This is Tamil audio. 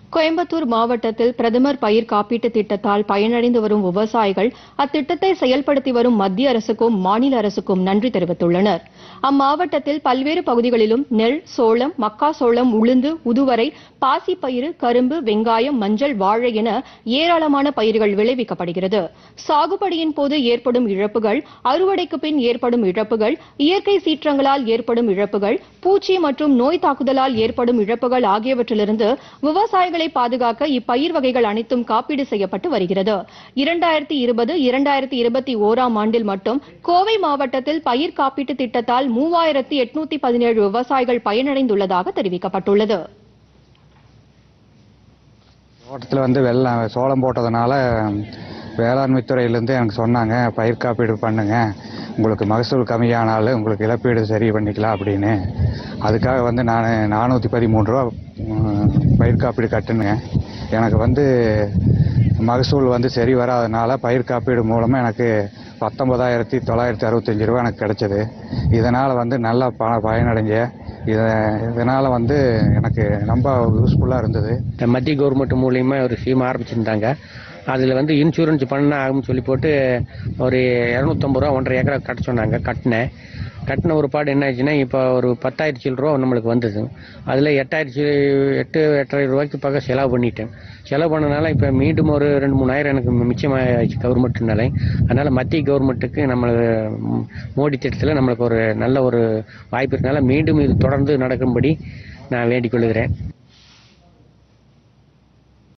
கோயம்புத்தூர் மாவட்டத்தில் பிரதமர் பயிர் காப்பீட்டுத் திட்டத்தால் பயனடைந்து வரும் விவசாயிகள் அத்திட்டத்தை செயல்படுத்தி வரும் மத்திய அரசுக்கும் மாநில அரசுக்கும் நன்றி தெரிவித்துள்ளனர் அம்மாவட்டத்தில் பல்வேறு பகுதிகளிலும் நெல் சோளம் மக்காசோளம் உளுந்து உதுவரை பாசிப்பயிறு கரும்பு வெங்காயம் மஞ்சள் வாழை என ஏராளமான பயிர்கள் விளைவிக்கப்படுகிறது சாகுபடியின் போது ஏற்படும் இழப்புகள் அறுவடைக்கு பின் ஏற்படும் இழப்புகள் இயற்கை சீற்றங்களால் ஏற்படும் இழப்புகள் பூச்சி மற்றும் நோய் தாக்குதலால் ஏற்படும் இழப்புகள் ஆகியவற்றிலிருந்து விவசாயிகளை பாதுகாக்க இப்பயிர் வகைகள் அனைத்தும் காப்பீடு செய்யப்பட்டு வருகிறது இரண்டாயிரத்தி இருபது இரண்டாயிரத்தி இருபத்தி ஓராம் ஆண்டில் மட்டும் கோவை மாவட்டத்தில் பயிர் காப்பீட்டு திட்டத்தால் மூவாயிரத்தி எட்நூத்தி பதினேழு விவசாயிகள் பயனடைந்துள்ளதாக தெரிவிக்கப்பட்டுள்ளது தோட்டத்தில் வந்து வெள்ளம் சோளம் போட்டதுனால வேளாண்மை துறையிலேருந்து எனக்கு சொன்னாங்க பயிர் காப்பீடு பண்ணுங்க உங்களுக்கு மகசூல் கம்மியானாலும் உங்களுக்கு இழப்பீடு சரி பண்ணிக்கலாம் அப்படின்னு அதுக்காக வந்து நான் நானூற்றி பதிமூணு ரூபா ம், பயிர் காப்பீடு கட்டுனுங்க எனக்கு வந்து மகசூல் வந்து சரி வராதனால பயிர் காப்பீடு மூலமாக எனக்கு பத்தொன்பதாயிரத்தி தொள்ளாயிரத்தி அறுபத்தஞ்சி ரூபா எனக்கு கிடைச்சது இதனால் வந்து நல்லா ப பயனடைஞ்சேன் இதை இதனால் வந்து எனக்கு ரொம்ப யூஸ்ஃபுல்லாக இருந்தது இந்த மத்திய கவர்மெண்ட் மூலியமா ஒரு ஸ்கீம் ஆரம்பிச்சிருந்தாங்க அதில் வந்து இன்சூரன்ஸ் பண்ண ஆகும்னு சொல்லி போட்டு ஒரு இரநூத்தம்பது ரூபா ஒன்றரை ஏக்கரா கட்ட சொன்னாங்க கட்டினேன் கட்டின ஒரு பாடு என்ன ஆச்சுன்னா இப்போ ஒரு பத்தாயிரத்தி சில்லற ரூபா நம்மளுக்கு வந்தது அதில் எட்டாயிரத்தி எட்டு எட்டரை ரூபாய்க்கு பக்கம் செலவு பண்ணிட்டேன் செலவு பண்ணனால இப்போ மீண்டும் ஒரு ரெண்டு மூணாயிரம் எனக்கு மிச்சமாகிடுச்சு கவர்மெண்ட்னால அதனால் மத்திய கவர்மெண்ட்டுக்கு நம்மளுக்கு ம், மோடி திட்டத்தில் நம்மளுக்கு ஒரு நல்ல ஒரு வாய்ப்பு இருக்கனால மீண்டும் இது தொடர்ந்து நடக்கும்படி நான் வேண்டிக் கொள்கிறேன்